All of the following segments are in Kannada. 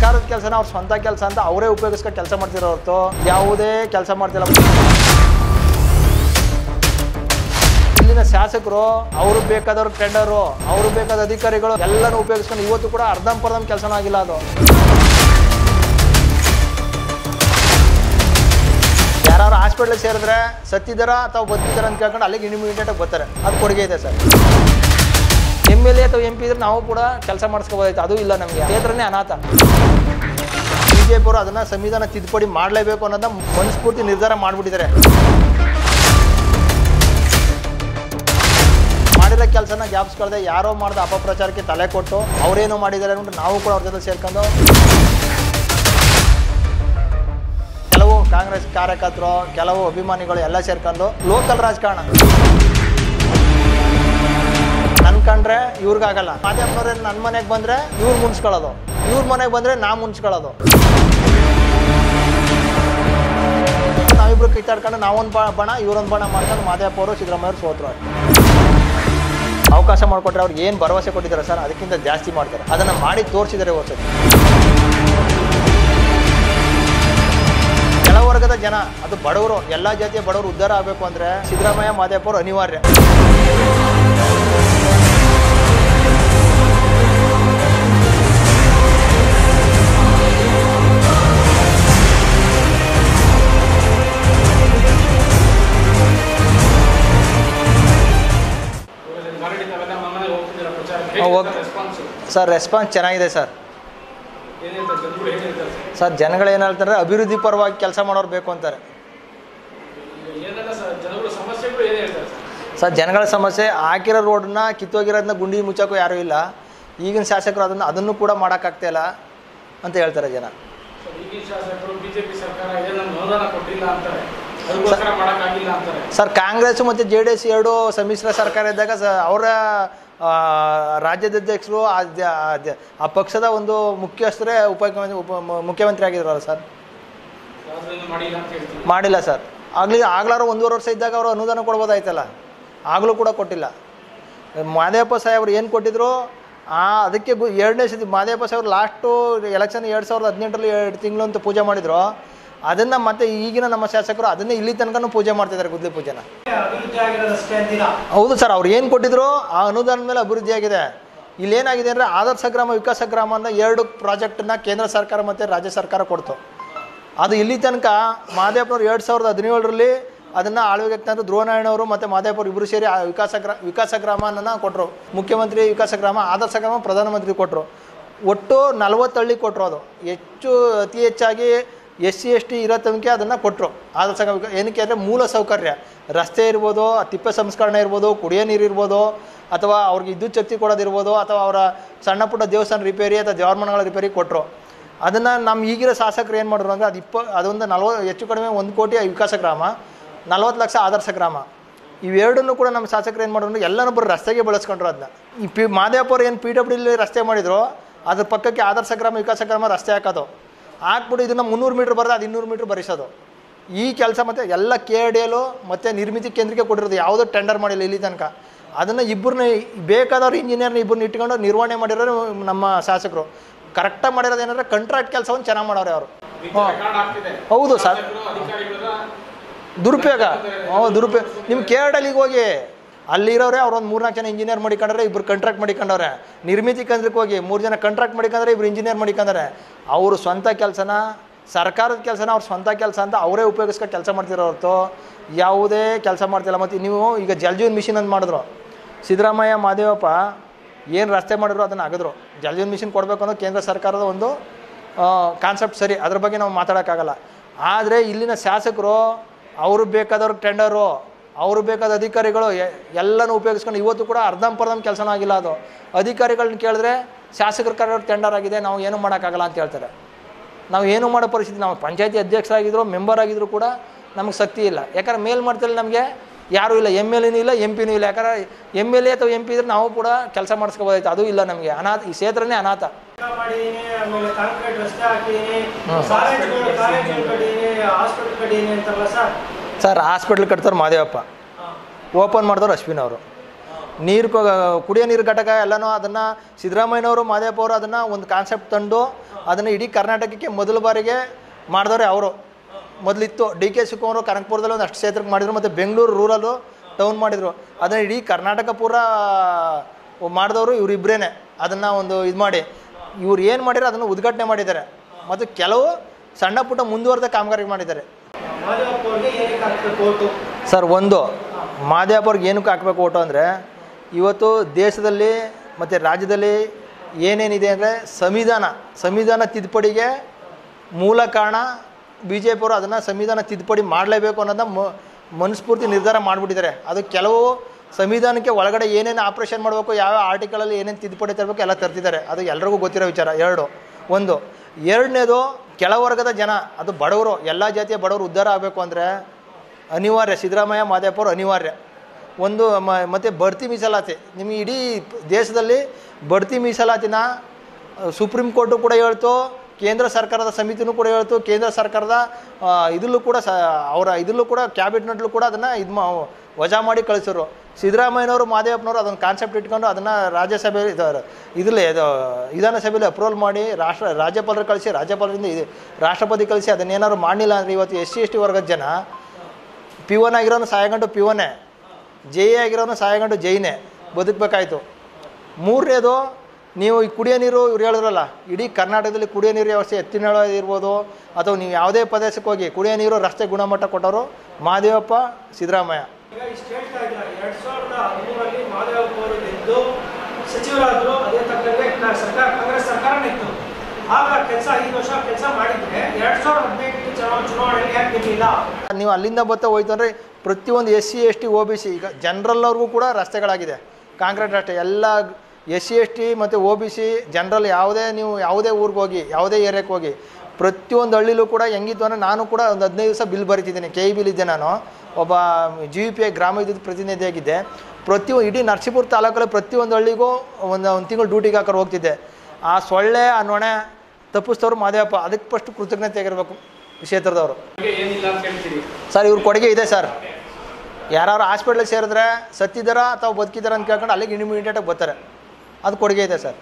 ಸರ್ಕಾರದ ಕೆಲಸನ ಅವ್ರ ಸ್ವಂತ ಕೆಲಸ ಅಂತ ಅವರೇ ಉಪಯೋಗಿಸ್ಕೊಂಡು ಕೆಲಸ ಮಾಡ್ತಿರೋ ಹೊರತು ಯಾವುದೇ ಕೆಲಸ ಮಾಡ್ತಿಲ್ಲ ಇಲ್ಲಿನ ಶಾಸಕರು ಅವರು ಬೇಕಾದವ್ರು ಟೆಂಡರು ಅವರು ಬೇಕಾದ ಅಧಿಕಾರಿಗಳು ಎಲ್ಲನೂ ಉಪಯೋಗಿಸ್ಕೊಂಡು ಇವತ್ತು ಕೂಡ ಅರ್ಧಂಪರ್ಧಂ ಕೆಲಸನೂ ಆಗಿಲ್ಲ ಅದು ಯಾರು ಹಾಸ್ಪಿಟ್ಲಿಗೆ ಸೇರಿದ್ರೆ ಸತ್ತಿದಾರ ಅಥವಾ ಬದುಕಿದಾರ ಅಂತ ಕೇಳ್ಕೊಂಡು ಅಲ್ಲಿಗೆ ಇಮಿಡಿಯೇಟಾಗಿ ಬರ್ತಾರೆ ಅದು ಕೊಡುಗೆ ಇದೆ ಸರ್ ಎಮ್ ಎಲ್ ಎ ಅಥವಾ ಎಂ ಪಿ ಇದ್ರೆ ನಾವು ಕೂಡ ಕೆಲಸ ಮಾಡಿಸ್ಕೋಬೋದಾಯ್ತು ಅದು ಇಲ್ಲ ನಮಗೆ ಕ್ಷೇತ್ರನೇ ಅನಾಥ ಬಿ ಜೆ ಪಿಯವರು ಅದನ್ನು ಸಂವಿಧಾನ ತಿದ್ದುಪಡಿ ಮಾಡಲೇಬೇಕು ಅನ್ನೋದನ್ನ ಮನಸ್ಫೂರ್ತಿ ನಿರ್ಧಾರ ಮಾಡಿಬಿಟ್ಟಿದ್ದಾರೆ ಮಾಡಿರೋ ಕೆಲಸನ ಜ್ಞಾಪಿಸ್ಕೊಳ್ದೆ ಯಾರೋ ಮಾಡಿದ ಅಪಪ್ರಚಾರಕ್ಕೆ ತಲೆ ಕೊಟ್ಟು ಅವರೇನೋ ಮಾಡಿದ್ದಾರೆ ಅಂದ್ಬಿಟ್ಟು ನಾವು ಕೂಡ ಅವ್ರ ಜೊತೆ ಸೇರ್ಕೊಂಡು ಕೆಲವು ಕಾಂಗ್ರೆಸ್ ಕಾರ್ಯಕರ್ತರು ಕೆಲವು ಅಭಿಮಾನಿಗಳು ಎಲ್ಲ ಸೇರ್ಕೊಂಡು ಲೋಕಲ್ ರಾಜಕಾರಣ ನನ್ ಕಂಡ್ರೆ ಇವ್ರಿಗಾಗಲ್ಲ ಮಾಧ್ಯಮದವ್ರೆ ನನ್ನ ಮನೆಗೆ ಬಂದ್ರೆ ಇವ್ರು ಮುನ್ಸ್ಕೊಳ್ಳೋದು ಇವ್ರ ಮನೆಗೆ ಬಂದ್ರೆ ನಾ ಮುನ್ಸ್ಕೊಳ್ಳೋದು ನಾವಿಬ್ರು ಕಿತ್ತಾಡ್ಕೊಂಡು ನಾವೊಂದು ಬ ಬಣ ಇವ್ರೊಂದು ಬಣ ಮಾಡ್ಕೊಂಡು ಮಾದೇವಪ್ಪ ಅವರು ಸಿದ್ದರಾಮಯ್ಯ ಅವರು ಸೋತರು ಅವಕಾಶ ಮಾಡಿಕೊಟ್ರೆ ಅವ್ರಿಗೆ ಏನು ಭರವಸೆ ಕೊಟ್ಟಿದ್ದಾರೆ ಸರ್ ಅದಕ್ಕಿಂತ ಜಾಸ್ತಿ ಮಾಡ್ತಾರೆ ಅದನ್ನು ಮಾಡಿ ತೋರಿಸಿದ್ದಾರೆ ವರ್ಷ ಕೆಳವರ್ಗದ ಜನ ಅದು ಬಡವರು ಎಲ್ಲ ಜಾತಿಯ ಬಡವರು ಉದ್ಧಾರ ಆಗಬೇಕು ಅಂದರೆ ಸಿದ್ದರಾಮಯ್ಯ ಮಾದೇವಪ್ಪ ಅವರು ಅನಿವಾರ್ಯ ಮರಳಿ ತಾವೆಲ್ಲ ಮನೆ ಹೋಗ್ತಿದ್ದೀರಾ ಪ್ರಚಾರಕ್ಕೆ ಹಾ, ಹೋಗ್- ರೆಸ್ಪಾನ್ಸ್ ಸರ್ ರೆಸ್ಪಾನ್ಸ್ ಚೆನ್ನಾಗಿದೆ ಸರ್ ಏನ್ ಹೇಳ್ತಾರೆ ಜನಗಳು ಏನ್ ಹೇಳ್ತಾರೆ ಸರ್? ಸರ್ ಜನಗಳು ಏನು ಹೇಳ್ತಾರೆ ಅಭಿವೃದ್ಧಿ ಪರವಾಗಿ ಕೆಲಸ ಮಾಡೋರು ಬೇಕು ಅಂತಾರೆ ಈಗ ಏನೆಲ್ಲ ಸರ್ ಜನಗಳ ಸಮಸ್ಯೆಗಳು ಏನ್ ಹೇಳ್ತಾರೆ ಸರ್ ಸರ್ ಜನಗಳ ಸಮಸ್ಯೆ ಹಾಕಿರೋ ರೋಡನ್ನ ಕಿತ್ತೋಗಿರೋದನ್ನ ಗುಂಡಿ ಮುಚ್ಚೋಕ್ಕೂ ಯಾರೂ ಇಲ್ಲ ಈಗಿನ ಶಾಸಕರು ಅದನ್ನು ಅದನ್ನು ಕೂಡ ಮಾಡೋಕ್ಕಾಗ್ತಾ ಇಲ್ಲ ಅಂತ ಹೇಳ್ತಾರೆ ಜನ ಸೊ ಈಗಿನ ಶಾಸಕರು ಬಿಜೆಪಿ ಸರ್ಕಾರ ಏನೋ ಅನುದಾನ ಕೊಟ್ಟಿಲ್ಲ ಅಂತಾರೆ ಅದಕ್ಕೋಸ್ಕರ ಮಾಡೋಕ್ಕಾಗಿಲ್ಲ ಅಂತಾರೆ ಸರ್ ಕಾಂಗ್ರೆಸ್ ಮತ್ತು ಜೆ ಡಿ ಎಸ್ ಎರಡು ಸಮ್ಮಿಶ್ರ ಸರ್ಕಾರ ಇದ್ದಾಗ ಸ ಅವರ ಆ, ರಾಜ್ಯದ ಅಧ್ಯಕ್ಷರು ಆ ದ- ಆ ದ- ಆ ಪಕ್ಷದ ಒಂದು ಮುಖ್ಯಸ್ಥರೇ ಉಪ ಉಪ ಮುಖ್ಯಮಂತ್ರಿ ಆಗಿದ್ರಲ್ಲ ಸರ್ ಅದರಿಂದ ಮಾಡಿಲ್ಲ ಅಂತ ಹೇಳ್ತೀನಿ ಮಾಡಿಲ್ಲ ಸರ್ ಆಗಲಿ ಆಗ್ಲಾರು ಒಂದೂವರೆ ವರ್ಷ ಇದ್ದಾಗ ಅವರು ಅನುದಾನ ಕೊಡ್ಬೋದಾಯ್ತಲ್ಲ ಆಗಲೂ ಕೂಡ ಕೊಟ್ಟಿಲ್ಲ ಮಾದೇವಪ್ಪ ಸಾಹೇಬ್ರು ಏನು ಕೊಟ್ಟಿದ್ರು ಆ ಅದಕ್ಕೆ ಗು ಎರಡನೇ ಸತಿ ಮಾದೇವಪ್ಪ ಸಾಹೇಬ್ರು ಲಾಸ್ಟು ಎಲೆಕ್ಷನ್ ಎರಡು ಸಾವಿರದ ಹದಿನೆಂಟರಲ್ಲಿ ಎರಡು ತಿಂಗಳು ಅಂತ ಪೂಜೆ ಮಾಡಿದ್ರು ಅದನ್ನು ಮತ್ತೆ ಈಗಿನ ನಮ್ಮ ಶಾಸಕರು ಅದನ್ನೇ ಇಲ್ಲಿ ತನಕನೂ ಪೂಜೆ ಮಾಡ್ತಿದ್ದಾರೆ ಗುದ್ಲಿ ಪೂಜೆನ ಅಭಿವೃದ್ಧಿ ಆಗಿರೋದಷ್ಟೇ ಅಂತೀರಾ ಹೌದು ಸರ್ ಅವ್ರು ಏನು ಕೊಟ್ಟಿದ್ರು ಆ ಅನುದಾನದ ಮೇಲೆ ಅಭಿವೃದ್ಧಿ ಆಗಿದೆ ಇಲ್ಲೇನಾಗಿದೆ ಅಂದರೆ ಆದರ್ಶ ಗ್ರಾಮ ವಿಕಾಸ ಗ್ರಾಮ ಅನ್ನೋ ಎರಡು ಪ್ರಾಜೆಕ್ಟನ್ನ ಕೇಂದ್ರ ಸರ್ಕಾರ ಮತ್ತು ರಾಜ್ಯ ಸರ್ಕಾರ ಕೊಡ್ತು ಅದು ಇಲ್ಲಿ ತನಕ ಮಾದೇವಪ್ಪನವ್ರು ಎರಡು ಸಾವಿರದ ಹದಿನೇಳರಲ್ಲಿ ಅದನ್ನು ಆಳ್ವಿಕೆ ತಂದು ಧ್ರುವನಾರಾಯಣವರು ಮತ್ತು ಮಾದೇವಪ್ಪರು ಇಬ್ಬರು ಸೇರಿ ಆ ವಿಕಾಸ ಗ್ರಾ ವಿಕಾಸ ಗ್ರಾಮನ ಕೊಟ್ಟರು ಮುಖ್ಯಮಂತ್ರಿ ವಿಕಾಸ ಗ್ರಾಮ ಆದರ್ಶ ಗ್ರಾಮ ಪ್ರಧಾನಮಂತ್ರಿ ಕೊಟ್ಟರು ಒಟ್ಟು ನಲವತ್ತು ಹಳ್ಳಿ ಕೊಟ್ಟರು ಅದು ಹೆಚ್ಚು ಅತಿ ಹೆಚ್ಚಾಗಿ ಎಸ್ ಸಿ ಎಸ್ ಟಿ ಇರೋ ತನಕ ಅದನ್ನು ಕೊಟ್ಟರು ಆದರ್ಶ ಗ್ರಾಮ ವಿಕಾ- ಏನಕ್ಕೆ ಅಂದರೆ ಮೂಲ ಸೌಕರ್ಯ ರಸ್ತೆ ಇರ್ಬೋದು ಆ ತಿಪ್ಪೆ ಸಂಸ್ಕರಣೆ ಇರ್ಬೋದು ಕುಡಿಯೋ ನೀರು ಇರ್ಬೋದು ಅಥವಾ ಅವ್ರಿಗೆ ವಿದ್ಯುತ್ ಶಕ್ತಿ ಕೊಡೋದಿರ್ಬೋದು ಅಥವಾ ಅವರ ಸಣ್ಣ ಪುಟ್ಟ ದೇವಸ್ಥಾನ ರಿಪೇರಿ ಅಥವಾ ದೇವರಮನೆಗಳ ರಿಪೇರಿ ಕೊಟ್ಟರು ಅದನ್ನು ನಮ್ಮ ಈಗಿರೋ ಶಾಸಕರು ಏನು ಮಾಡಿದ್ರು ಅಂದರೆ ಅದು ಇಪ್ಪ ಅದೊಂದು ನಲ್ವ ಹೆಚ್ಚು ಕಡಿಮೆ ಒಂದು ಕೋಟಿ ವಿಕಾಸ ಗ್ರಾಮ ನಲ್ವತ್ತು ಲಕ್ಷ ಆದರ್ಶ ಗ್ರಾಮ ಇವೆರಡನ್ನೂ ಕೂಡ ನಮ್ಮ ಶಾಸಕರು ಏನು ಮಾಡಿದ್ರು ಅಂದ್ರೆ ಎಲ್ಲನೂ ಬರೋ ರಸ್ತೆಗೆ ಬಳಸ್ಕೊಂಡ್ರು ಅದನ್ನ ಈ ಪಿ ಮಾದೇವಪ್ಪರು ಏನು ಪಿ ಡಬ್ಲ್ಯೂ ಡಿ ರಸ್ತೆ ಮಾಡಿದ್ರು ಅದ್ರ ಪಕ್ಕಕ್ಕೆ ಆದರ್ಶ ಗ್ರಾಮ ವಿಕಾಸ ಗ್ರಾಮ ರಸ್ತೆ ಹಾಕೋದು ಹಾಕ್ಬಿಟ್ಟು ಇದನ್ನು ಮುನ್ನೂರು ಮೀಟ್ರ್ ಬರೆದು ಅದು ಇನ್ನೂರು ಮೀಟ್ರ್ ಬರಿಸೋದು ಈ ಕೆಲಸ ಮತ್ತು ಎಲ್ಲ ಕೆ ಡಿ ಎಲು ಮತ್ತು ನಿರ್ಮಿತಿ ಕೇಂದ್ರಕ್ಕೆ ಕೊಟ್ಟಿರೋದು ಯಾವುದೋ ಟೆಂಡರ್ ಮಾಡಿಲ್ಲ ಇಲ್ಲಿ ತನಕ ಅದನ್ನು ಇಬ್ಬರನ್ನ ಬೇಕಾದವ್ರು ಇಂಜಿನಿಯರ್ನ ಇಬ್ಬರನ್ನ ಇಟ್ಕೊಂಡು ನಿರ್ವಹಣೆ ಮಾಡಿರೋರು ನಮ್ಮ ಶಾಸಕರು ಕರೆಕ್ಟಾಗಿ ಮಾಡಿರೋದು ಏನಂದರೆ ಕಾಂಟ್ರಾಕ್ಟ್ ಕೆಲಸವನ್ನು ಚೆನ್ನಾಗಿ ಮಾಡೋರೆ ಅವರು ರೆಕಾರ್ಡ್ ಆಗ್ತಿದೆ ಹೌದು ಸರ್ ಶಾಸಕರು, ಅಧಿಕಾರಿಗಳ ದುರುಪಯೋಗ ಹ್ಞೂ ದುರುಪಯೋಗ ನಿಮ್ಮ ಕೆ ಅಲ್ಲಿಗೆ ಹೋಗಿ ಅಲ್ಲಿರೋರೆ ಅವ್ರೊಂದು ಮೂರ್ನಾಲ್ಕು ಜನ ಇಂಜಿನಿಯರ್ ಮಾಡಿಕೊಂಡ್ರೆ ಇಬ್ರು ಕಾಂಟ್ರಾಕ್ಟ್ ಮಾಡಿಕೊಂಡವ್ರೆ ನಿರ್ಮಿತಿ ಕೇಂದ್ರಕ್ಕೆ ಹೋಗಿ ಮೂರು ಜನ ಕಾಂಟ್ರಾಕ್ಟ್ ಮಾಡಿಕೊಂಡ್ರೆ ಇಬ್ರು ಇಂಜಿನಿಯರ್ ಮಾಡಿಕೊಂಡಾರೆ ಅವರು ಸ್ವಂತ ಕೆಲಸನ ಸರ್ಕಾರದ ಕೆಲಸನ ಅವ್ರ ಸ್ವಂತ ಕೆಲಸ ಅಂತ ಅವರೇ ಉಪಯೋಗಿಸ್ಕೊಂಡು ಕೆಲಸ ಮಾಡ್ತಿರೋ ಹೊರತು ಯಾವುದೇ ಕೆಲಸ ಮಾಡ್ತಿಲ್ಲ ಮತ್ತು ನೀವು ಈಗ ಜಲ್ಜೀವನ್ ಮಿಷಿನ್ ಅಂತ ಮಾಡಿದ್ರು ಸಿದ್ದರಾಮಯ್ಯ ಮಾದೇವಪ್ಪ ಏನು ರಸ್ತೆ ಮಾಡಿದ್ರು ಅದನ್ನು ಅಗದ್ರು ಜಲ್ಜೀವನ್ ಮಿಷಿನ್ ಕೊಡಬೇಕು ಅನ್ನೋ ಕೇಂದ್ರ ಸರ್ಕಾರದ ಒಂದು ಕಾನ್ಸೆಪ್ಟ್ ಸರಿ ಅದ್ರ ಬಗ್ಗೆ ನಾವು ಮಾತಾಡೋಕ್ಕಾಗಲ್ಲ ಆದರೆ ಇಲ್ಲಿನ ಶಾಸಕರು ಅವರು ಬೇಕಾದವ್ರು ಟೆಂಡರು ಅವರು ಬೇಕಾದ ಅಧಿಕಾರಿಗಳು ಎ- ಎಲ್ಲನೂ ಉಪಯೋಗಿಸ್ಕೊಂಡು ಇವತ್ತು ಕೂಡ ಅರ್ಧಂಪರ್ಧಂ ಕೆಲಸನೂ ಆಗಿಲ್ಲ ಅದು ಅಧಿಕಾರಿಗಳನ್ನ ಕೇಳಿದ್ರೆ ಶಾಸಕರ ಕರೆಯವ್ರು ಟೆಂಡರ್ ಆಗಿದೆ ನಾವು ಏನೂ ಮಾಡೋಕ್ಕಾಗಲ್ಲ ಅಂತ ಹೇಳ್ತಾರೆ ನಾವು ಏನೂ ಮಾಡೋ ಪರಿಸ್ಥಿತಿ ನಾವು ಪಂಚಾಯತಿ ಅಧ್ಯಕ್ಷರಾಗಿದ್ರು ಮೆಂಬರ್ ಆಗಿದ್ರು ಕೂಡ ನಮಗೆ ಶಕ್ತಿ ಇಲ್ಲ ಯಾಕಂದ್ರೆ ಮೇಲ್ಮಟ್ಟದಲ್ಲಿ ನಮಗೆ ಯಾರೂ ಇಲ್ಲ ಎಮ್ ಎಲ್ ಎನೂ ಇಲ್ಲ ಎಂ ಪಿನೂ ಇಲ್ಲ ಯಾಕಂದ್ರೆ ಎಮ್ ಎಲ್ ಎ ಅಥವಾ ಎಂ ಪಿ ಇದ್ರೆ ನಾವು ಕೂಡ ಕೆಲಸ ಮಾಡಿಸ್ಕೋಬೋದಾಯ್ತು ಅದು ಇಲ್ಲ ನಮಗೆ ಅನಾಥ ಈ ಕ್ಷೇತ್ರನೇ ಅನಾಥ ಮಾಡಿದೀನಿ ಆಮೇಲೆ ಕಾಂಕ್ರೀಟ್ ರಸ್ತೆ ಹಾಕಿದೀನಿ ಹ್ಮ್. ಕಾಲೇಜ್ಗಳು ಕಾಲೇಜ್ಗಳು ಕಟ್ಟಿದೀನಿ ಹಾಸ್ಪಿಟಲ್ ಕಟ್ಟಿದೀನಿ ಅಂತಾರಲ್ಲ ಸರ್ ಸರ್ ಹಾಸ್ಪಿಟ್ಲ್ ಕಟ್ತಾರೆ ಮಾದೇವಪ್ಪ ಓಪನ್ ಮಾಡಿದವ್ರು ಅಶ್ವಿನ್ ಅವರು ನೀರು ಕೊ- ಕುಡಿಯೋ ನೀರು ಘಟಕ ಎಲ್ಲನೂ ಅದನ್ನು ಸಿದ್ದರಾಮಯ್ಯನವರು ಮಾದೇವಪ್ಪ ಅವರು ಅದನ್ನು ಒಂದು ಕಾನ್ಸೆಪ್ಟ್ ತಂದು ಅದನ್ನು ಇಡೀ ಕರ್ನಾಟಕಕ್ಕೆ ಮೊದಲ ಬಾರಿಗೆ ಮಾಡಿದವ್ರೆ ಅವರು ಮೊದಲಿತ್ತು ಡಿ ಕೆ ಶಿವಕುಮಾರ್ ಕನಕಪುರದಲ್ಲಿ ಒಂದು ಅಷ್ಟು ಕ್ಷೇತ್ರಕ್ಕೆ ಮಾಡಿದ್ರು ಮತ್ತು ಬೆಂಗಳೂರು ರೂರಲ್ಲು ಟೌನ್ ಮಾಡಿದರು ಅದನ್ನು ಇಡೀ ಕರ್ನಾಟಕ ಪೂರ ಮಾಡಿದವರು ಇವರಿಬ್ಬರೇ ಅದನ್ನು ಒಂದು ಇದು ಮಾಡಿ ಇವ್ರು ಏನು ಮಾಡಿರೋ ಅದನ್ನು ಉದ್ಘಾಟನೆ ಮಾಡಿದ್ದಾರೆ ಮತ್ತು ಕೆಲವು ಸಣ್ಣ ಪುಟ್ಟ ಮುಂದುವರೆದ ಕಾಮಗಾರಿ ಮಾಡಿದ್ದಾರೆ ಮಾದೇವಪ್ಪ ಅವ್ರಿಗೆ ಏನಕ್ಕೆ ಹಾಕ್ಬೇಕು ಓಟು ಸರ್ ಒಂದು ಮಾದೇವಪ್ಪವ್ರಿಗೆ ಏನಕ್ಕೆ ಹಾಕಬೇಕು ಓಟು ಅಂದರೆ ಇವತ್ತು ದೇಶದಲ್ಲಿ ಮತ್ತು ರಾಜ್ಯದಲ್ಲಿ ಏನೇನಿದೆ ಅಂದರೆ ಸಂವಿಧಾನ ಸಂವಿಧಾನ ತಿದ್ದುಪಡಿಗೆ ಮೂಲ ಕಾರಣ ಬಿ ಜೆ ಪಿಯವರು ಅದನ್ನು ಸಂವಿಧಾನ ತಿದ್ದುಪಡಿ ಮಾಡಲೇಬೇಕು ಅನ್ನೋದನ್ನ ಮ ಮನಸ್ಫೂರ್ತಿ ನಿರ್ಧಾರ ಮಾಡಿಬಿಟ್ಟಿದ್ದಾರೆ ಅದು ಕೆಲವು ಸಂವಿಧಾನಕ್ಕೆ ಒಳಗಡೆ ಏನೇನು ಆಪ್ರೇಷನ್ ಮಾಡಬೇಕು ಯಾವ ಆರ್ಟಿಕಲಲ್ಲಿ ಏನೇನು ತಿದ್ದುಪಡಿ ತರಬೇಕು ಎಲ್ಲ ತರ್ತಿದ್ದಾರೆ ಅದು ಎಲ್ರಿಗೂ ಗೊತ್ತಿರೋ ವಿಚಾರ ಎರಡು ಒಂದು ಎರಡನೇದು ಕೆಳವರ್ಗದ ಜನ ಅದು ಬಡವರು ಎಲ್ಲ ಜಾತಿಯ ಬಡವರು ಉದ್ಧಾರ ಆಗಬೇಕು ಅಂದರೆ ಅನಿವಾರ್ಯ ಸಿದ್ದರಾಮಯ್ಯ ಮಾದೇವಪ್ಪರು ಅನಿವಾರ್ಯ ಒಂದು ಮ ಮತ್ತು ಬಡ್ತಿ ಮೀಸಲಾತಿ ನಿಮಗೆ ಇಡೀ ದೇಶದಲ್ಲಿ ಬಡ್ತಿ ಮೀಸಲಾತಿನ ಅಹ್, ಸುಪ್ರೀಂ ಕೋರ್ಟು ಕೂಡ ಹೇಳ್ತು ಕೇಂದ್ರ ಸರ್ಕಾರದ ಸಮಿತಿನೂ ಕೂಡ ಹೇಳ್ತು ಕೇಂದ್ರ ಸರ್ಕಾರದ ಆ, ಇದ್ರಲ್ಲೂ ಕೂಡ ಸ ಅವರ ಇದ್ರಲ್ಲೂ ಕೂಡ ಕ್ಯಾಬಿನೆಟ್ನಲ್ಲೂ ಕೂಡ ಅದನ್ನು ಇದು ಮಾ ವಜಾ ಮಾಡಿ ಕಳಿಸಿದ್ರು ಸಿದ್ದರಾಮಯ್ಯನವರು ಮಾದೇವಪ್ಪನವರು ಅದನ್ನು ಕಾನ್ಸೆಪ್ಟ್ ಇಟ್ಕೊಂಡು ಅದನ್ನು ರಾಜ್ಯಸಭೆ ಇದು ಇದರಲ್ಲಿ ಇದು ವಿಧಾನಸಭೆಯಲ್ಲಿ ಅಪ್ರೂವಲ್ ಮಾಡಿ ರಾಷ್ಟ್ರ ರಾಜ್ಯಪಾಲರು ಕಳಿಸಿ ರಾಜ್ಯಪಾಲರಿಂದ ಇದು ರಾಷ್ಟ್ರಪತಿ ಕಳಿಸಿ ಅದನ್ನೇನಾದ್ರು ಮಾಡಲಿಲ್ಲ ಅಂದರೆ ಇವತ್ತು ಎಸ್ ಸಿ ಎಸ್ ಟಿ ವರ್ಗದ ಜನ ಪಿ ಒನ್ ಆಗಿರೋನು ಸಾಯಗಂಟು ಪಿ ಒನ್ನೇ ಜೆ ಎ ಆಗಿರೋನು ಸಾಯಗಂಟು ಜೈನೇ ಬದುಕಬೇಕಾಯ್ತು ಮೂರನೇದು ನೀವು ಈ ಕುಡಿಯೋ ನೀರು ಇವ್ರು ಹೇಳಿದ್ರಲ್ಲ ಇಡೀ ಕರ್ನಾಟಕದಲ್ಲಿ ಕುಡಿಯೋ ನೀರು ವ್ಯವಸ್ಥೆ ಎತ್ತಿನಳ ಇರ್ಬೋದು ಅಥವಾ ನೀವು ಯಾವುದೇ ಪ್ರದೇಶಕ್ಕೆ ಹೋಗಿ ಕುಡಿಯೋ ನೀರು ರಸ್ತೆ ಗುಣಮಟ್ಟ ಕೊಟ್ಟವರು ಮಹಾದೇವಪ್ಪ ಸಿದ್ದರಾಮಯ್ಯ ಈಗ ಇಷ್ಟು ಹೇಳ್ತಾ ಇದ್ದಾರೆ ಎರಡ್ ಸಾವಿರದ ಹದಿಮೂರರಲ್ಲಿ ಮಾದೇವಪ್ಪ ಅವರು ಗೆದ್ದು ಸಚಿವರಾದ್ರು ಅದೇ ತಕ್ಕಂಗೆ ಕ- ಸರ್ಕಾರ ಕಾಂಗ್ರೆಸ್ ಸರ್ಕಾರನೇ ಇತ್ತು ಆಗ ಕೆಲಸ ಐದು ವರ್ಷ ಕೆಲಸ ಮಾಡಿದ್ರೆ ಎರಡ್ ಸಾವಿರದ ಹದಿನೆಂಟು ಚುನಾವಣೆ ಚುನಾವಣೆಯಲ್ಲಿ ಯಾಕೆ ಗೆದ್ದಿಲ್ಲ ನೀವು ಅಲ್ಲಿಂದ ಬರ್ತಾ ಹೋಯ್ತು ಅಂದರೆ ಪ್ರತಿಯೊಂದು S C S T O B C ಈಗ ಜನರಲ್ನವ್ರಿಗೂ ಕೂಡ ರಸ್ತೆಗಳಾಗಿದೆ ಕಾಂಕ್ರೀಟ್ ರಸ್ತೆ ಎಲ್ಲ ಎಸ್ ಸಿ ಎಸ್ ಟಿ ಮತ್ತು ಒ ಬಿ ಸಿ ಜನರಲ್ ಯಾವುದೇ ನೀವು ಯಾವುದೇ ಊರಿಗೆ ಹೋಗಿ ಯಾವುದೇ ಏರಿಯಾಕ್ಕೆ ಹೋಗಿ ಪ್ರತಿಯೊಂದು ಹಳ್ಳಿಲೂ ಕೂಡ ಹೆಂಗಿತ್ತು ಅಂದರೆ ನಾನು ಕೂಡ ಒಂದು ಹದಿನೈದು ದಿವಸ ಬಿಲ್ ಬರೀತಿದ್ದೀನಿ ಕೆ ಇ ಬಿಲ್ ಇದ್ದೆ ನಾನು ಒಬ್ಬ ಜಿ ಯು ಪಿ ಐ ಗ್ರಾಮ ವಿದ್ಯುತ್ ಪ್ರತಿನಿಧಿಯಾಗಿದ್ದೆ ಪ್ರತಿಯೊಂದು ಇಡೀ ನರಸೀಪುರ ತಾಲೂಕಲ್ಲಿ ಪ್ರತಿಯೊಂದು ಹಳ್ಳಿಗೂ ಒಂದು ಒಂದು ತಿಂಗಳು ಡ್ಯೂಟಿಗೆ ಹಾಕೋರು ಹೋಗ್ತಿದ್ದೆ ಆ ಸೊಳ್ಳೆ ಆ ನೊಣೆ ತಪ್ಪಿಸ್ತವ್ರು ಮಾದೇವಪ್ಪ ಅದಕ್ಕೆ ಫಸ್ಟ್ ಕೃತಜ್ಞತೆ ಆಗಿರಬೇಕು ಕ್ಷೇತ್ರದವರು ಬಗ್ಗೆ ಏನಿಲ್ಲ ಅಂತ ಹೇಳ್ತೀರಿ ಸರ್ ಇವ್ರ ಕೊಡುಗೆ ಇದೆ ಸರ್ ಯಾರು ಹಾಸ್ಪಿಟ್ಲಿಗೆ ಸೇರಿದ್ರೆ ಸತ್ತಿದ್ದಾರಾ ಅಥವಾ ಬದುಕಿದಾರ ಅಂತ ಕೇಳ್ಕೊಂಡು ಅಲ್ಲಿಗೆ ಇಮಿಡಿಯೇಟಾಗಿ ಬರ್ತಾರೆ ಅದು ಕೊಡುಗೆ ಇದೆ ಸರ್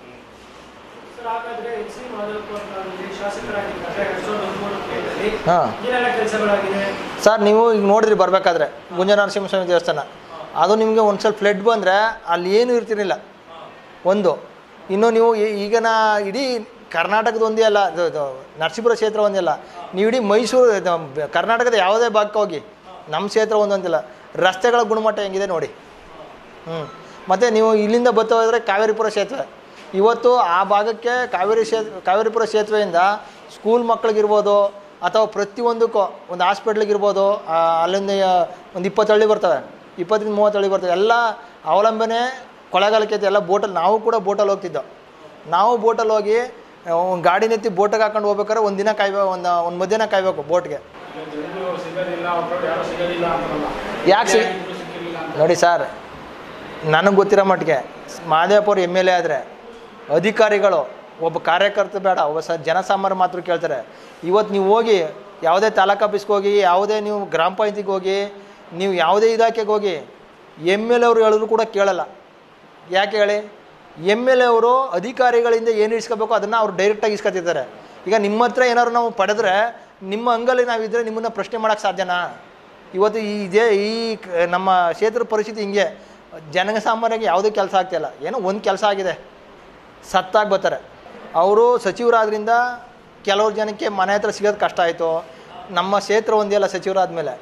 ಸರ್ ಹಾಗಾದ್ರೆ ಎಚ್ ಸಿ ಮಾದೇವಪ್ಪ ಅವರಲ್ಲಿ ಶಾಸಕರಾಗಿದ್ದಾರೆ ಎರಡ್ ಸಾವಿರದ ಹದಿಮೂರರಲ್ಲಿ ಹಾಂ ಏನೆಲ್ಲ ಕೆಲಸಗಳಾಗಿದೆ ಸರ್ ನೀವು ಈಗ ನೋಡಿದ್ರಿ ಬರಬೇಕಾದ್ರೆ ಗುಂಜ ನರಸಿಂಹಸ್ವಾಮಿ ದೇವಸ್ಥಾನ ಅದು ನಿಮಗೆ ಒಂದು ಸ್ವಲ್ಪ ಫ್ಲಡ್ ಬಂದರೆ ಅಲ್ಲಿ ಏನೂ ಇರ್ತಿರಲಿಲ್ಲ ಒಂದು ಇನ್ನು ನೀವು ಈ- ಈಗಿನ ಇಡೀ ಕರ್ನಾಟಕದ ಒಂದೇ ಅಲ್ಲ ಇದು ಇದು ನರಸೀಪುರ ಕ್ಷೇತ್ರ ಒಂದೇ ಅಲ್ಲ ನೀವು ಇಡೀ ಮೈಸೂರು ಇದು ಬ- ಕರ್ನಾಟಕದ ಯಾವುದೇ ಭಾಗಕ್ಕೆ ಹೋಗಿ ನಮ್ಮ ಕ್ಷೇತ್ರ ಒಂದೊಂದಿಲ್ಲ ರಸ್ತೆಗಳ ಗುಣಮಟ್ಟ ಹೆಂಗಿದೆ ನೋಡಿ ಹ್ಞೂ ಮತ್ತು ನೀವು ಇಲ್ಲಿಂದ ಬರ್ತಾ ಹೋದರೆ ಕಾವೇರಿಪುರ ಸೇತುವೆ ಇವತ್ತು ಆ ಭಾಗಕ್ಕೆ ಕಾವೇರಿ ಸೇತುವೆ ಕಾವೇರಿಪುರ ಸೇತುವೆಯಿಂದ ಸ್ಕೂಲ್ ಮಕ್ಕಳಿಗಿರ್ಬೋದು ಅಥವಾ ಪ್ರತಿಯೊಂದಕ್ಕೂ ಒಂದು ಹಾಸ್ಪಿಟ್ಲಿಗಿರ್ಬೋದು ಆ, ಅಲ್ಲಿಂದ ಒಂದು ಇಪ್ಪತ್ತು ಹಳ್ಳಿ ಬರ್ತವೆ ಇಪ್ಪತ್ತರಿಂದ ಮೂವತ್ತು ಹಳ್ಳಿ ಬರ್ತವೆ ಎಲ್ಲ ಅವಲಂಬನೆ ಕೊಳೆಗಾಲಕ್ಕೆ ಐತೆ ಎಲ್ಲ ಬೋಟಲ್ಲಿ ನಾವು ಕೂಡ ಬೋಟಲ್ಲಿ ಹೋಗ್ತಿದ್ದೋ ನಾವು ಬೋಟಲ್ಲಿ ಹೋಗಿ ಒಂದು ಗಾಡಿ ನೆತ್ತಿ ಬೋಟಿಗೆ ಹಾಕೊಂಡು ಹೋಗ್ಬೇಕಾದ್ರೆ ಒಂದು ದಿನ ಕಾಯ್ಬೇಕು ಒಂದು ಒಂದು ಮಧ್ಯಾಹ್ನ ಕಾಯಬೇಕು ಬೋಟ್ಗೆ ಜನರು ಸಿಗೋದಿಲ್ಲ ಒಬ್ಬರು ಯಾರು ಸಿಗೋದಿಲ್ಲ ಅಂತಾರಲ್ಲ ಯಾಕೆ ಸಿ ಯಾರಿಗೂ ಸಿಕ್ಕಿರ್ಲಿಲ್ಲ ಅಂತ ನೋಡಿ ಸರ್ ನನಗೆ ಗೊತ್ತಿರೋ ಮಟ್ಟಿಗೆ ಮಹದೇವಪ್ಪ ಅವ್ರು ಎಮ್ ಎಲ್ ಎ ಆದರೆ ಅಧಿಕಾರಿಗಳು ಒಬ್ಬ ಕಾರ್ಯಕರ್ತ ಬೇಡ ಒಬ್ಬ ಸ ಜನಸಾಮಾನ್ಯ ಮಾತ್ರ ಕೇಳ್ತಾರೆ ಇವತ್ತು ನೀವು ಹೋಗಿ ಯಾವುದೇ ತಾಲೂಕು ಆಫೀಸ್ಗೆ ಹೋಗಿ ಯಾವುದೇ ನೀವು ಗ್ರಾಮ ಪಂಚಾಯತಿಗೆ ಹೋಗಿ ನೀವು ಯಾವುದೇ ಇಲಾಖೆಗೆ ಹೋಗಿ ಎಮ್ ಎಲ್ ಎ ಅವರು ಹೇಳಿದ್ರು ಕೂಡ ಕೇಳಲ್ಲ ಯಾಕೆ ಹೇಳಿ ಎಮ್ ಎಲ್ ಎ ಅವರು ಅಧಿಕಾರಿಗಳಿಂದ ಏನು ಇಸ್ಕೋಬೇಕು ಅದನ್ನು ಅವ್ರು ಡೈರೆಕ್ಟಾಗಿ ಇಸ್ಕೊತಿರ್ತಾರೆ ಈಗ ನಿಮ್ಮ ಹತ್ರ ಏನಾದ್ರು ನಾವು ಪಡೆದ್ರೆ ನಿಮ್ಮ ಅಂಗಲ್ಲಿ ನಾವಿದ್ದರೆ ನಿಮ್ಮನ್ನು ಪ್ರಶ್ನೆ ಮಾಡೋಕ್ಕೆ ಸಾಧ್ಯನಾ ಇವತ್ತು ಈ ಇದೇ ಈ ಕ- ನಮ್ಮ ಕ್ಷೇತ್ರದ ಪರಿಸ್ಥಿತಿ ಹಿಂಗೆ ಜನಸಾಮಾನ್ಯರಿಗೆ ಯಾವುದೇ ಕೆಲಸ ಆಗ್ತಿಲ್ಲ ಏನೋ ಒಂದು ಕೆಲಸ ಆಗಿದೆ ಸತ್ತಾಗಿ ಬರ್ತಾರೆ ಅವರು ಸಚಿವರಾದ್ರಿಂದ ಕೆಲವ್ರು ಜನಕ್ಕೆ ಮನೆ ಹತ್ರ ಸಿಗೋದು ಕಷ್ಟ ಆಯಿತು ನಮ್ಮ ಕ್ಷೇತ್ರ ಒಂದೇ ಅಲ್ಲ ಸಚಿವರಾದ್ಮೇಲೆ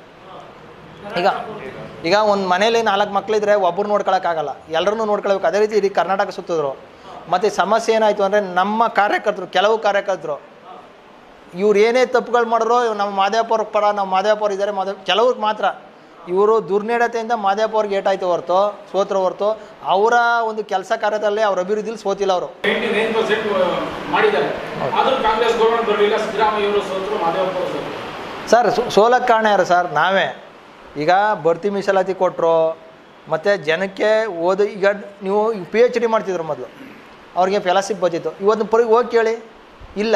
ಈಗ ಈಗ ಒಂದು ಮನೇಲಿ ನಾಲ್ಕು ಮಕ್ಕಳಿದ್ರೆ ಒಬ್ಬರು ನೋಡ್ಕೊಳಕ್ಕಾಗಲ್ಲ ಎಲ್ಲರನ್ನೂ ನೋಡ್ಕೊಳ್ಬೇಕು ಅದೇ ರೀತಿ ಇಡೀ ಕರ್ನಾಟಕ ಸುತ್ತಿದ್ರು ಮತ್ತು ಸಮಸ್ಯೆ ಏನಾಯಿತು ಅಂದರೆ ನಮ್ಮ ಕಾರ್ಯಕರ್ತರು ಕೆಲವು ಕಾರ್ಯಕರ್ತರು ಇವ್ರು ಏನೇ ತಪ್ಪುಗಳು ಮಾಡಿದ್ರು ಇವ್ರು ನಮ್ಮ ಮಾದೇವಪ್ಪ ಅವ್ರ ಪರ ನಮ್ಮ ಮಾದೇವಪ್ಪ ಅವ್ರು ಇದ್ದಾರೆ ಮಾದೇವ್ ಕೆಲವ್ರಿಗೆ ಮಾತ್ರ ಇವರು ದುರ್ನಡತೆಯಿಂದ ಮಾದೇವಪ್ಪ ಅವ್ರಿಗೆ ಏಟಾಯ್ತು ಹೊರತು ಸೋತ್ರ ಹೊರತು ಅವರ ಒಂದು ಕೆಲಸ ಕಾರ್ಯದಲ್ಲಿ ಅವ್ರ ಅಭಿವೃದ್ಧಿಲಿ ಸೋತಿಲ್ಲ ಅವರು ನೈಂಟಿ ನೈನ್ ಪರ್ಸೆಂಟ್ ಮಾಡಿದ್ದಾರೆ ಆದ್ರೂ ಕಾಂಗ್ರೆಸ್ ಗೌರ್ಮೆಂಟ್ ಬರಲಿಲ್ಲ ಸಿದ್ದರಾಮಯ್ಯ ಅವರು ಸೋತರು ಮಾದೇವಪ್ಪ ಅವರು ಸೋತರು ಸರ್ ಸೋ- ಸೋಲಕ್ಕೆ ಕಾರಣ ಯಾರು ಸರ್ ನಾವೇ ಈಗ ಭರ್ತಿ ಮೀಸಲಾತಿ ಕೊಟ್ಟರು ಮತ್ತು ಜನಕ್ಕೆ ಓದು ಈಗ ನೀವು ಪಿ ಎಚ್ ಡಿ ಮಾಡ್ತಿದ್ರು ಮೊದಲು ಅವ್ರಿಗೆ ಫೆಲೋಶಿಪ್ ಬಂದಿತ್ತು ಇವತ್ತು ಪರಿ ಹೋಗಿ ಕೇಳಿ ಇಲ್ಲ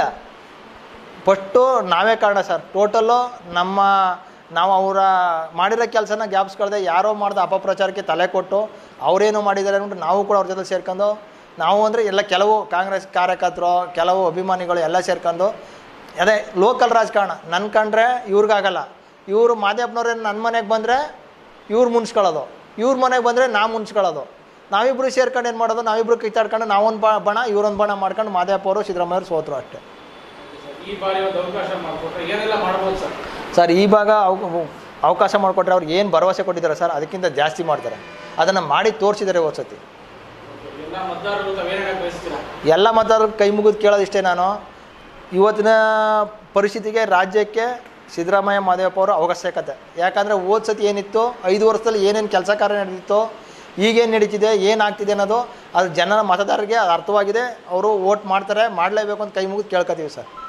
ಫಸ್ಟು ನಾವೇ ಕಾರಣ ಸರ್ ಟೋಟಲ್ಲು ನಮ್ಮ ನಾವು ಅವರ ಮಾಡಿರೋ ಕೆಲಸನ ಗ್ಯಾಪ್ಸ್ಕೊಳ್ದೆ ಯಾರೋ ಮಾಡಿದ ಅಪಪ್ರಚಾರಕ್ಕೆ ತಲೆ ಕೊಟ್ಟು ಅವರೇನು ಮಾಡಿದ್ದಾರೆ ಅಂದ್ಬಿಟ್ಟು ನಾವು ಕೂಡ ಅವ್ರ ಜೊತೆ ಸೇರ್ಕೊಂಡು ನಾವು ಅಂದರೆ ಎಲ್ಲ ಕೆಲವು ಕಾಂಗ್ರೆಸ್ ಕಾರ್ಯಕರ್ತರು ಕೆಲವು ಅಭಿಮಾನಿಗಳು ಎಲ್ಲ ಸೇರ್ಕೊಂಡು ಅದೇ ಲೋಕಲ್ ರಾಜಕಾರಣ ನನ್ನ ಕಂಡ್ರೆ ಇವ್ರಿಗಾಗಲ್ಲ ಇವರು ಮಾದೇಪ್ಪನವ್ರೆ ನನ್ನ ಮನೆಗೆ ಬಂದರೆ ಇವ್ರು ಮುನ್ಸ್ಕೊಳ್ಳೋದು ಇವ್ರ ಮನೆಗೆ ಬಂದರೆ ನಾ ಮುನ್ಸ್ಕೊಳ್ಳೋದು ನಾವಿಬ್ರು ಸೇರ್ಕೊಂಡು ಏನು ಮಾಡೋದು ನಾವಿಬ್ರು ಕಿತ್ತಾಡ್ಕೊಂಡು ನಾವೊಂದು ಬ ಬಣ ಇವ್ರೊಂದು ಬಣ ಮಾಡ್ಕೊಂಡು ಮಾದೇಪ್ಪ ಅವರು ಸಿದ್ದರಾಮಯ್ಯವ್ರು ಸೋತರು ಅಷ್ಟೇ ಈ ಬಾರಿ ಒಂದು ಅವಕಾಶ ಮಾಡಿಕೊಟ್ರೆ ಏನೆಲ್ಲ ಮಾಡ್ಬೋದು ಸರ್ ಸರ್ ಈ ಭಾಗ ಅವ- ಅವಕಾಶ ಮಾಡಿಕೊಟ್ರೆ ಅವ್ರಿಗೆ ಏನು ಭರವಸೆ ಕೊಟ್ಟಿದ್ದಾರೆ ಸರ್ ಅದಕ್ಕಿಂತ ಜಾಸ್ತಿ ಮಾಡ್ತಾರೆ ಅದನ್ನು ಮಾಡಿ ತೋರಿಸಿದ್ದಾರೆ ಸತಿ ಎಲ್ಲ ಮತದಾರರು ತಾವೇನು ಹೇಳಕ್ ಬಯಸ್ತೀರಾ ಎಲ್ಲ ಮತದಾರರು ಕೈ ಮುಗಿದು ಕೇಳೋದಿಷ್ಟೇ ನಾನು ಇವತ್ತಿನ ಪರಿಸ್ಥಿತಿಗೆ ರಾಜ್ಯಕ್ಕೆ ಸಿದ್ದರಾಮಯ್ಯ ಮಾದೇವಪ್ಪ ಅವರು ಅವಶ್ಯಕತೆ ಯಾಕಂದರೆ ಹೋದ ಸತಿ ಏನಿತ್ತು ಐದು ವರ್ಷದಲ್ಲಿ ಏನೇನು ಕೆಲಸ ಕಾರ್ಯ ನಡೆದಿತ್ತು ಈಗೇನು ನಡೀತಿದೆ ಏನಾಗ್ತಿದೆ ಅನ್ನೋದು ಅದು ಜನರ ಮತದಾರರಿಗೆ ಅದು ಅರ್ಥವಾಗಿದೆ ಅವರು ವೋಟ್ ಮಾಡ್ತಾರೆ ಮಾಡಲೇಬೇಕು ಅಂತ ಕೈ ಮುಗಿದು ಕೇಳ್ಕೊತೀವಿ ಸರ್